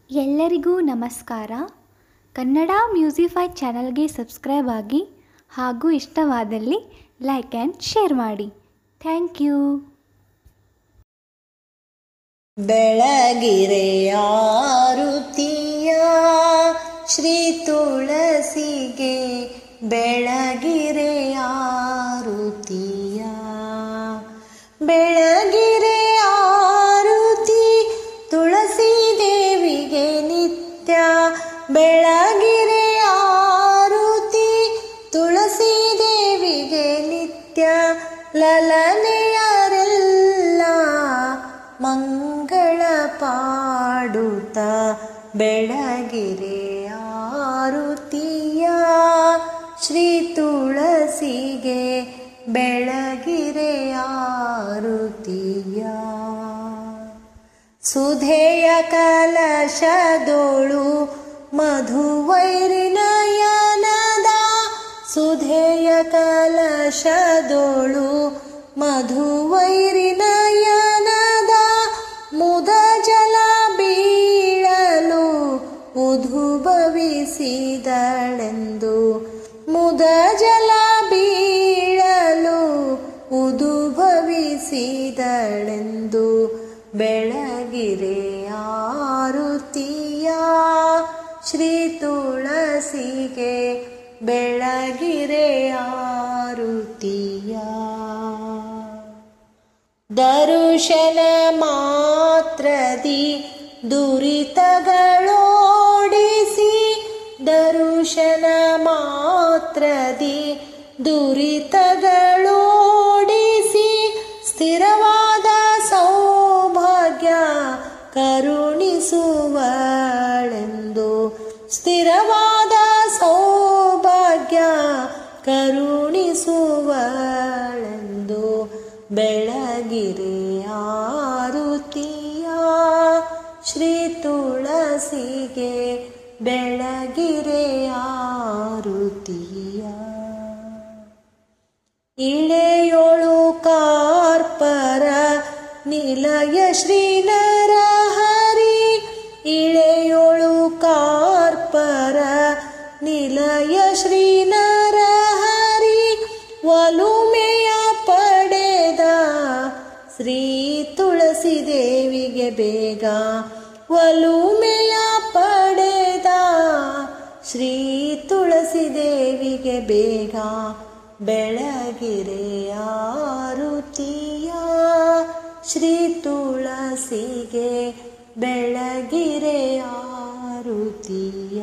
ಎಲ್ಲರಿಗೂ ನಮಸ್ಕಾರ ಕನ್ನಡ ಮ್ಯೂಸಿಫೈ ಚಾನಲ್ಗೆ ಸಬ್ಸ್ಕ್ರೈಬ್ ಆಗಿ ಹಾಗೂ ಇಷ್ಟವಾದಲ್ಲಿ ಲೈಕ್ ಆ್ಯಂಡ್ ಶೇರ್ ಮಾಡಿ ಥ್ಯಾಂಕ್ ಯು ಬೆಳಗಿರೆಯಾರುತಿಯ ಶ್ರೀ ತುಳಸಿಗೆ ಬೆಳಗಿರೆಯಾರುತಿಯ ಬೆಳಗಿರೆ ಆರುತಿ ತುಳಸಿ ದೇವಿಗೆ ನಿತ್ಯ ಬೆಳಗಿರೆ ಆರುತಿ ತುಳಸಿ ದೇವಿಗೆ ನಿತ್ಯ ಲಲನೆಯರೆಲ್ಲ ಮಂಗಳ ಪಾಡುತ್ತ ಬೆಳಗಿರೆ ಆರುತಿಯ ಶ್ರೀ ತುಳಸಿಗೆ ಬೆಳಗಿರೆ ಆರುತಿಯ ಸುಧೆಯ ಕಲಶದೋಳು ಮಧುವೈರಿನಯನದ ಸುಧೆಯ ಕಲಶದೋಳು ಮಧುವೈರಿನಯನದ ಮುದ ಜಲ ಬೀಳಲು ಉದುಭವಿಸಿದಳೆಂದು ಮುದ ಜಲ ಬೀಳಲು ಉದುಭವಿಸಿದಳೆಂದು ಬೆಳಗಿರೆ ಆರುತಿಯ ಶ್ರೀ ತುಳಸಿಗೆ ಬೆಳಗಿರೆ ಆರುತಿಯ ದರುಶನ ಮಾತ್ರದಿ ದುರಿತಗಳೋಡಿಸಿ ದರುಶನ ಮಾತ್ರದಿ ದುರಿತಗಳೋಡಿಸಿ ಸ್ಥಿರವಾದ ಸೌಭಾಗ್ಯ ಕರುಣಿಸುವಳೆಂದು ಸ್ಥಿರವಾದ ಸೌಭಾಗ್ಯ ಕರುಣಿಸುವಳೆಂದು ಬೆಳಗಿರೆ ಆರುತಿಯ ಶ್ರೀ ತುಳಸಿಗೆ ಬೆಳಗಿರೆ ಆರುತಿಯ ಇಳೆಯೋಳು ಕಾರ್ಪರ ನಿಲಯ ಶ್ರೀನರ ಹರಿ ಇಳೆಯೋಳು ಕಾರ್ಪರ ನಿಲಯ ಶ್ರೀನರ ಹರಿ ಒಲುಮೆಯ ಪಡೆದ ಶ್ರೀ ತುಳಸಿ ದೇವಿಗೆ ಬೇಗ ಒಲುಮೆಯ ಪಡೆದ ಶ್ರೀ ತುಳಸಿ ದೇವಿಗೆ ಬೇಗ ಬೆಳಗಿರೆ ಆರುತಿಯ ಶ್ರೀ ತುಳಸಿಗೆ ಬೆಳಗಿರೆ ಆರುತಿಯ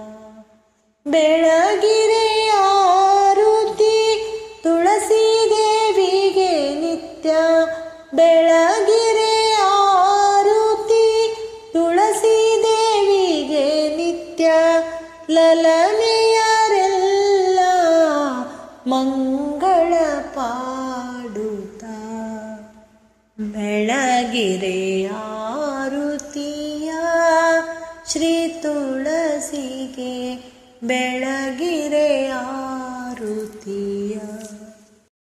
ಬೆಳಗಿರೆ ಆರುತಿ ತುಳಸಿ ದೇವಿಗೆ ನಿತ್ಯ ಬೆಳಗಿರೆ ಆರುತಿ ತುಳಸಿ ದೇವಿಗೆ ನಿತ್ಯ ಲಲನೆಯರೆಲ್ಲ ಮಂಗಳ ಪಾಡುತ್ತ ಬೆಳಗಿರೆ ಆರುತಿಯ ಶ್ರೀ ತುಳಸಿಗೆ ಬೆಳಗಿರೆ ಆರುತಿಯ